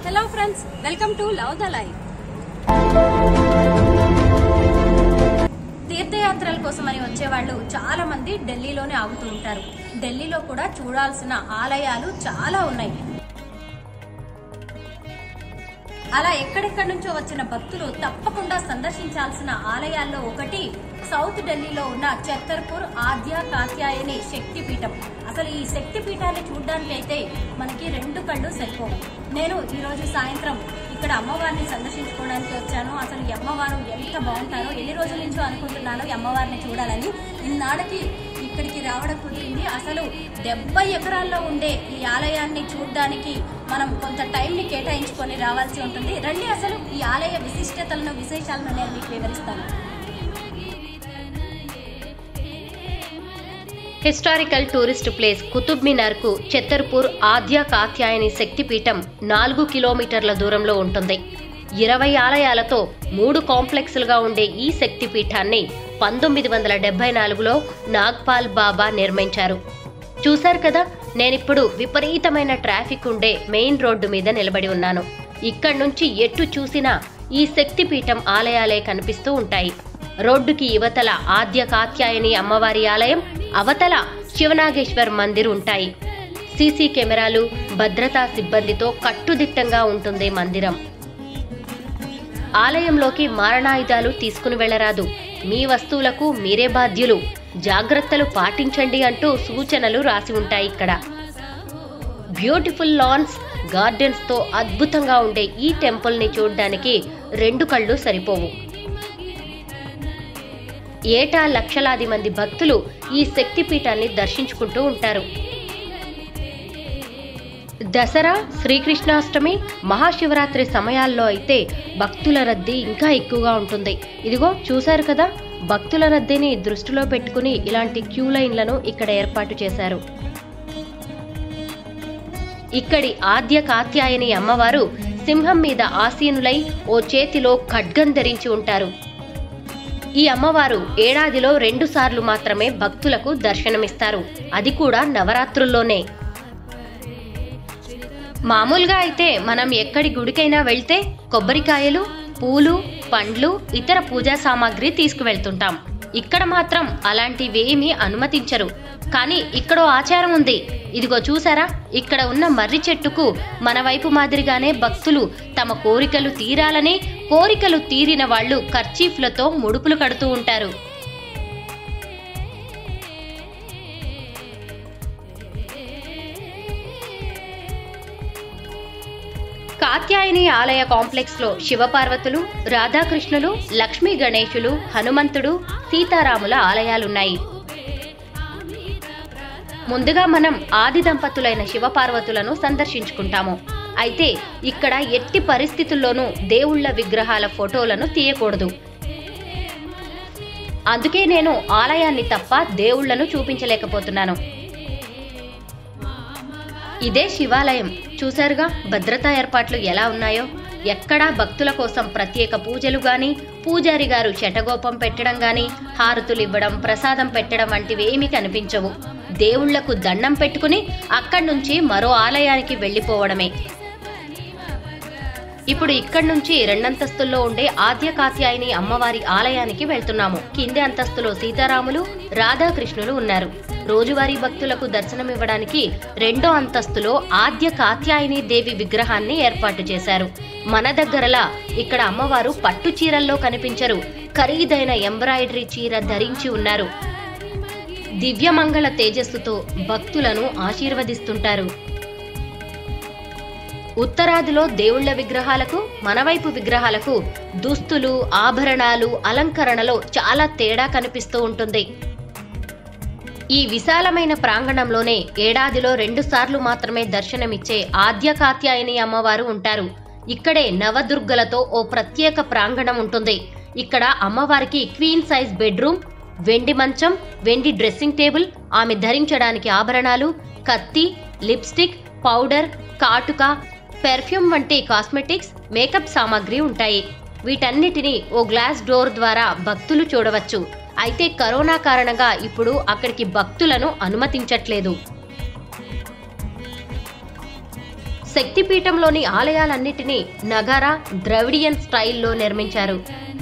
hello friends welcome to love the life తీర్థయాత్రల కోసమని వచ్చేవాళ్ళు చాలా మంది ఢిల్లీలోనే ఆగుతూ ఉంటారు ఢిల్లీలో కూడా చూడాల్సిన ఆలయాలు చాలా ఉన్నాయి అలా ఎక్కడెక్కడి నుంచో వచ్చిన భక్తులు తప్పకుండా సందర్శించాల్సిన ఆలయాల్లో ఒకటి సౌత్ ఢిల్లీలో ఉన్న ఛత్తర్పూర్ ఆద్య కాత్యాయని శక్తి పీఠం అసలు ఈ శక్తి పీఠాన్ని చూడడానికి అయితే మనకి రెండు కళ్ళు సరిపోవు నేను ఈ రోజు సాయంత్రం ఇక్కడ అమ్మవారిని సందర్శించుకోవడానికి వచ్చాను అసలు ఈ అమ్మవారు ఎంత బాగుంటారో ఎన్ని రోజుల నుంచో అనుకుంటున్నాను ఈ అమ్మవారిని చూడాలని ఇన్నాళ్ళకి ఇక్కడికి రావడం కుదిరింది అసలు డెబ్బై ఎకరాల్లో ఉండే ఈ ఆలయాన్ని చూడడానికి మనం కొంత టైంని కేటాయించుకొని రావాల్సి ఉంటుంది రండి అసలు ఈ ఆలయ విశిష్టతలను విశేషాలను నేను మీకు వివరిస్తాను historical tourist place Qutub Minar కు చెత్తర్పూర్ ఆద్య కాత్యాయని శక్తిపీఠం నాలుగు కిలోమీటర్ల దూరంలో ఉంటుంది ఇరవై ఆలయాలతో మూడు కాంప్లెక్స్లుగా ఉండే ఈ శక్తిపీఠాన్ని పంతొమ్మిది వందల డెబ్బై నాలుగులో నాగ్పాల్ బాబా నిర్మించారు చూశారు కదా నేనిప్పుడు విపరీతమైన ట్రాఫిక్ ఉండే మెయిన్ రోడ్డు మీద నిలబడి ఉన్నాను ఇక్కడి నుంచి ఎటు చూసినా ఈ శక్తిపీఠం ఆలయాలే కనిపిస్తూ ఉంటాయి రోడ్డుకి యువతల ఆద్య కాత్యాయని అమ్మవారి ఆలయం అవతల శివనాగేశ్వర్ మందిర్ ఉంటాయి సీసీ కెమెరాలు భద్రతా సిబ్బందితో కట్టుదిట్టంగా ఉంటుంది మందిరం ఆలయంలోకి మారణాయుధాలు తీసుకుని వెళ్లరాదు మీ వస్తువులకు మీరే బాధ్యులు జాగ్రత్తలు పాటించండి అంటూ సూచనలు రాసి ఉంటాయి ఇక్కడ బ్యూటిఫుల్ లాన్స్ గార్డెన్స్ తో అద్భుతంగా ఉండే ఈ టెంపుల్ ని చూడడానికి రెండు కళ్ళు సరిపోవు ఏటా లక్షలాది మంది భక్తులు ఈ శక్తిపీఠాన్ని దర్శించుకుంటూ ఉంటారు దసరా శ్రీకృష్ణాష్టమి మహాశివరాత్రి సమయాల్లో అయితే భక్తుల రద్దీ ఇంకా ఎక్కువగా ఉంటుంది ఇదిగో చూశారు కదా భక్తుల రద్దీని దృష్టిలో పెట్టుకుని ఇలాంటి క్యూ లైన్లను ఇక్కడ ఏర్పాటు చేశారు ఇక్కడి ఆద్య కాత్యాయని అమ్మవారు సింహం మీద ఆసీనులై ఓ చేతిలో ఖడ్గం ధరించి ఉంటారు ఈ అమ్మవారు ఏడాదిలో రెండు సార్లు మాత్రమే భక్తులకు దర్శనమిస్తారు అది కూడా నవరాత్రుల్లోనే మామూలుగా అయితే మనం ఎక్కడి గుడికైనా వెళ్తే కొబ్బరికాయలు పూలు పండ్లు ఇతర పూజా సామాగ్రి తీసుకువెళ్తుంటాం ఇక్కడ మాత్రం అలాంటివేమీ అనుమతించరు కానీ ఇక్కడో ఆచారం ఉంది ఇదిగో చూసారా ఇక్కడ ఉన్న మర్రి చెట్టుకు మన వైపు మాదిరిగానే భక్తులు తమ కోరికలు తీరాలని కోరికలు తీరిన వాళ్ళు కర్చీఫ్లతో ముడుపులు కడుతూ ఉంటారు కాత్యాయని ఆలయ కాంప్లెక్స్ లో శివపార్వతులు రాధాకృష్ణులు లక్ష్మీ గణేశులు హనుమంతుడు సీతారాముల ఆలయాలున్నాయి ముందుగా మనం ఆది దంపతులైన శివపార్వతులను సందర్శించుకుంటాము అయితే ఇక్కడ ఎట్టి పరిస్థితుల్లోనూ దేవుళ్ళ విగ్రహాల ఫోటోలను తీయకూడదు అందుకే నేను ఆలయాన్ని తప్ప దేవుళ్లను చూపించలేకపోతున్నాను ఇదే శివాలయం చూశారుగా భద్రతా ఏర్పాట్లు ఎలా ఉన్నాయో ఎక్కడా భక్తుల కోసం ప్రత్యేక పూజలు గాని పూజారి గారు శటగోపం పెట్టడం గాని హారతులు ఇవ్వడం ప్రసాదం పెట్టడం వంటివి ఏమీ కనిపించవు దేవుళ్లకు దండం పెట్టుకుని అక్కడి నుంచి మరో ఆలయానికి వెళ్లిపోవడమే ఇప్పుడు ఇక్కడి నుంచి రెండంతస్తుల్లో ఉండే ఆద్య కాత్యాయని అమ్మవారి ఆలయానికి వెళ్తున్నాము కింది అంతస్తులో సీతారాములు రాధాకృష్ణులు ఉన్నారు రోజువారీ భక్తులకు దర్శనమివ్వడానికి రెండో అంతస్తులో ఆద్య కాత్యాయని దేవి విగ్రహాన్ని ఏర్పాటు చేశారు మన దగ్గరలా ఇక్కడ అమ్మవారు పట్టు చీరల్లో కనిపించరు ఖరీదైన ఎంబ్రాయిడరీ చీర ధరించి ఉన్నారు దివ్యమంగళ తేజస్సుతో భక్తులను ఆశీర్వదిస్తుంటారు ఉత్తరాదిలో దేవుళ్ల విగ్రహాలకు మనవైపు విగ్రహాలకు దుస్తులు ఆభరణాలు అలంకరణలో చాలా తేడా కనిపిస్తూ ఉంటుంది ఈ విశాలమైన ప్రాంగణంలోనే ఏడాదిలో రెండు సార్లు మాత్రమే దర్శనమిచ్చే ఆద్య కాత్యాయని అమ్మవారు ఉంటారు ఇక్కడే నవదుర్గలతో ఓ ప్రత్యేక ప్రాంగణం ఉంటుంది ఇక్కడ అమ్మవారికి క్వీన్ సైజ్ బెడ్రూమ్ వెండి మంచం వెండి డ్రెస్సింగ్ టేబుల్ ఆమె ధరించడానికి ఆభరణాలు కత్తి లిప్స్టిక్ పౌడర్ కాటుక పెర్ఫ్యూమ్ వంటి కాస్మెటిక్స్ మేకప్ సామాగ్రి ఉంటాయి వీటన్నిటిని ఓ గ్లాస్ డోర్ ద్వారా భక్తులు చూడవచ్చు అయితే కరోనా కారణంగా ఇప్పుడు అక్కడికి భక్తులను అనుమతించట్లేదు శక్తిపీఠంలోని ఆలయాలన్నిటినీ నగర ద్రవిడియన్ స్టైల్లో నిర్మించారు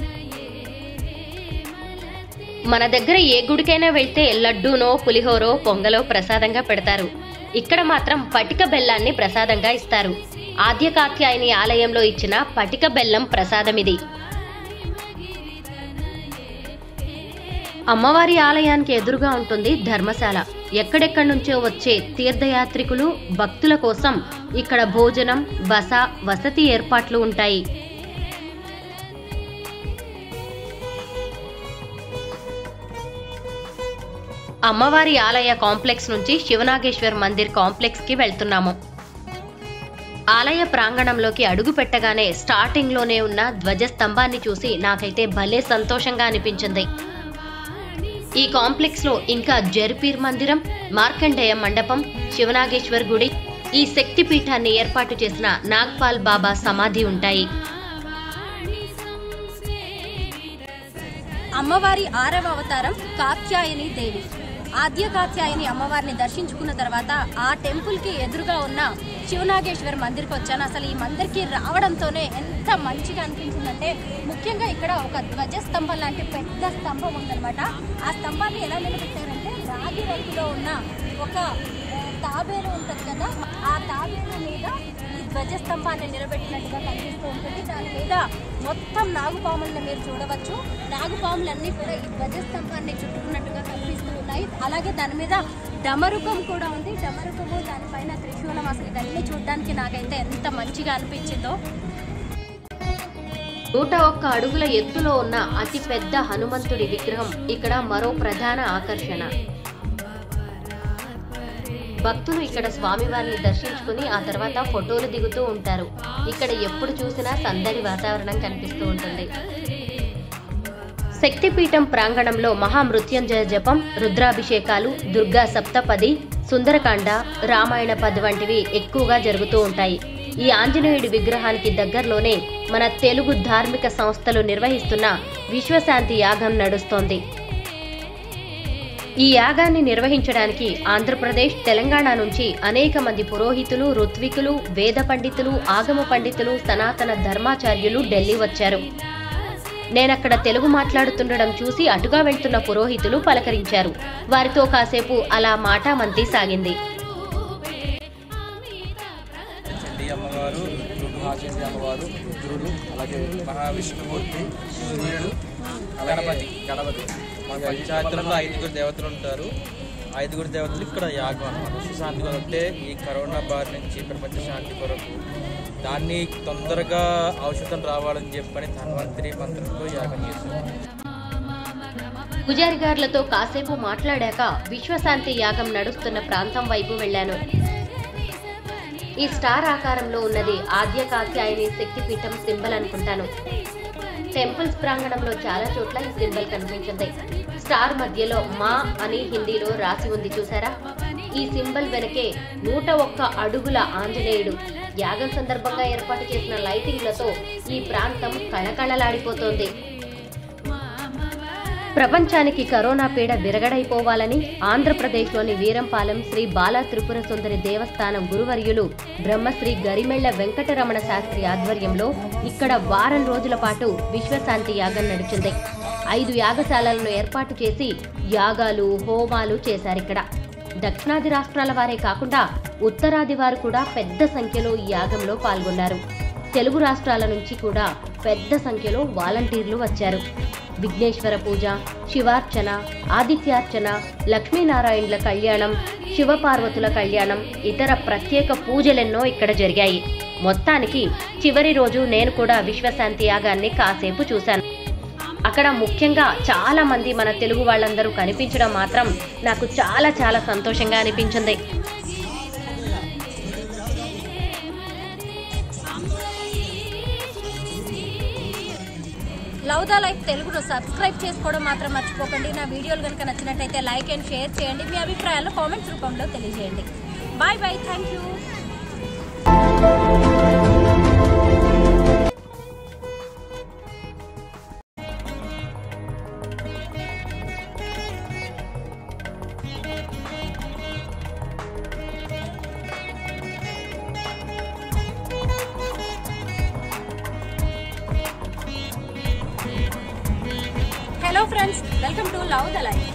మన దగ్గర ఏ గుడికైనా వెళ్తే లడ్డూనో పులిహోరో పొంగలో ప్రసాదంగా పెడతారు ఇక్కడ మాత్రం పటిక బెల్లాన్ని ప్రసాదంగా ఇస్తారు ఆద్యకాత్యాయని ఆలయంలో ఇచ్చిన పటిక బెల్లం ప్రసాదం ఇది అమ్మవారి ఆలయానికి ఎదురుగా ఉంటుంది ధర్మశాల ఎక్కడెక్కడి నుంచో వచ్చే తీర్థయాత్రికులు భక్తుల కోసం ఇక్కడ భోజనం బస వసతి ఏర్పాట్లు ఉంటాయి అమ్మవారి ఆలయ కాంప్లెక్స్ నుంచి శివనాగేశ్వర్ మందిర్ కాంప్లెక్స్ కి వెళ్తున్నాము ఆలయ ప్రాంగణంలోకి అడుగు పెట్టగానే స్టార్టింగ్ లోనే ఉన్న ధ్వజస్తంభాన్ని చూసి నాకైతే భలే సంతోషంగా అనిపించింది ఈ కాంప్లెక్స్ లో ఇంకా జర్పీర్ మందిరం మార్కండేయ మండపం శివనాగేశ్వర్ గుడి ఈ శక్తి పీఠాన్ని ఏర్పాటు చేసిన నాగ్పాల్ బాబా సమాధి ఉంటాయి అమ్మవారి ఆరవ అవతారం కాత్యాయని దేవి ఆద్య కాత్యాయని అమ్మవారిని దర్శించుకున్న తర్వాత ఆ టెంపుల్ కి ఎదురుగా ఉన్న శివనాగేశ్వర మందిర్కి వచ్చాను అసలు ఈ మందిర్కి రావడంతోనే ఎంత మంచిగా అనిపించిందంటే ముఖ్యంగా ఇక్కడ ఒక ధ్వజ స్తంభం లాంటి పెద్ద స్తంభం ఉందన్నమాట ఆ స్తంభాన్ని ఎలా నిలబెట్టారంటే రాగి రంగులో ఉన్న ఒక ఆ, తాబేలు ఉంటుంది కదా ఆ తాబేలు మీద ఈ ధ్వజస్తంభాన్ని నిలబెట్టినట్టుగా కనిపిస్తూ ఉంటుంది దాని మీద మొత్తం నాగుపాములను మీరు చూడవచ్చు నాగుపాములన్నీ కూడా ఈ ధ్వజస్తంభాన్ని చుట్టుకున్నట్టుగా కనిపిస్తూ ఉన్నాయి అలాగే దాని మీద డమరుకం కూడా ఉంది డమరుకము దానిపైన త్రిశూలం అసలు ఇవన్నీ చూడడానికి నాకైతే ఎంత మంచిగా అనిపించిందో నూట ఒక్క అడుగుల ఎత్తులో ఉన్న అతి పెద్ద హనుమంతుడి విగ్రహం ఇక్కడ మరో ప్రధాన ఆకర్షణ భక్తులు ఇక్కడ స్వామివారిని దర్శించుకుని ఆ తర్వాత ఫోటోలు దిగుతూ ఉంటారు ఇక్కడ ఎప్పుడు చూసినా సందడి వాతావరణం కనిపిస్తూ ఉంటుంది శక్తిపీఠం ప్రాంగణంలో మహామృత్యుంజయ జపం రుద్రాభిషేకాలు దుర్గా సప్తపది సుందరకాండ రామాయణ పద్ వంటివి ఎక్కువగా జరుగుతూ ఉంటాయి ఈ ఆంజనేయుడి విగ్రహానికి దగ్గరలోనే మన తెలుగు ధార్మిక సంస్థలు నిర్వహిస్తున్న విశ్వశాంతి యాగం నడుస్తోంది ఈ యాగాన్ని నిర్వహించడానికి ఆంధ్రప్రదేశ్ తెలంగాణ నుంచి అనేక మంది పురోహితులు ఋత్వికులు వేద పండితులు ఆగమ పండితులు సనాతన ధర్మాచార్యులు ఢిల్లీ వచ్చారు నేనక్కడ తెలుగు మాట్లాడుతుండడం చూసి అటుగా వెళ్తున్న పురోహితులు పలకరించారు వారితో కాసేపు అలా మాటామంతి సాగింది చండీ అమ్మవారు రుద్రుడు ఆచార్య అమ్మవారు రుద్రుడు అలాగే మహావిష్ణుమూర్తి సూర్యుడు గణపతి గణపతి మన పంచాయతీలలో ఐదుగురు దేవతలు ఉంటారు ఐదుగురు దేవతలు ఇక్కడ యాగం అనమాట విశ్వశాంతి కొరకు అంటే ఈ కరోనా బారి నుంచి ప్రపంచ శాంతి కొరకు దాన్ని తొందరగా ఔషధం రావాలని చెప్పని ధన్వంతరి మంత్రంతో యాగం చేశారు పూజారి గారులతో కాసేపు మాట్లాడాక విశ్వశాంతి యాగం నడుస్తున్న ప్రాంతం వైపు వెళ్ళాను ఈ స్టార్ ఆకారంలో ఉన్నది ఆద్య కాత్యాయని శక్తిపీఠం సింబల్ అనుకుంటాను టెంపుల్స్ ప్రాంగణంలో చాలా చోట్ల ఈ సింబల్ కనిపించింది స్టార్ మధ్యలో మా అని హిందీలో రాసి ఉంది చూసారా ఈ సింబల్ వెనకే నూట ఒక్క అడుగుల ఆంజనేయుడు యాగం సందర్భంగా ఏర్పాటు చేసిన లైటింగ్లతో ఈ ప్రాంతం కళకళలాడిపోతోంది ప్రపంచానికి కరోనా పీడ విరగడైపోవాలని ఆంధ్రప్రదేశ్లోని వీరంపాలెం శ్రీ బాలా త్రిపుర సుందరి దేవస్థానం గురువర్యులు బ్రహ్మశ్రీ గరిమెళ్ల వెంకటరమణ శాస్త్రి ఆధ్వర్యంలో ఇక్కడ వారం రోజుల పాటు విశ్వశాంతి యాగం నడిచింది ఐదు యాగశాలలను ఏర్పాటు చేసి యాగాలు హోమాలు చేశారిక్కడ దక్షిణాది రాష్ట్రాల వారే కాకుండా ఉత్తరాది వారు కూడా పెద్ద సంఖ్యలో ఈ యాగంలో పాల్గొన్నారు తెలుగు రాష్ట్రాల నుంచి కూడా పెద్ద సంఖ్యలో వాలంటీర్లు వచ్చారు విఘ్నేశ్వర పూజ శివార్చన ఆదిత్యార్చన లక్ష్మీనారాయణుల కళ్యాణం శివపార్వతుల కళ్యాణం ఇతర ప్రత్యేక పూజలెన్నో ఇక్కడ జరిగాయి మొత్తానికి చివరి రోజు నేను కూడా విశ్వశాంతి యాగాన్ని కాసేపు చూశాను అక్కడ ముఖ్యంగా చాలా మంది మన తెలుగు వాళ్ళందరూ కనిపించడం మాత్రం నాకు చాలా చాలా సంతోషంగా అనిపించింది లవ్ ద లైఫ్ తెలుగును సబ్స్క్రైబ్ చేసుకోవడం మాత్రం మర్చిపోకండి నా వీడియోలు కనుక నచ్చినట్టయితే లైక్ అండ్ షేర్ చేయండి మీ అభిప్రాయాలు కామెంట్స్ రూపంలో తెలియజేయండి bye bye thank you friends welcome to love the life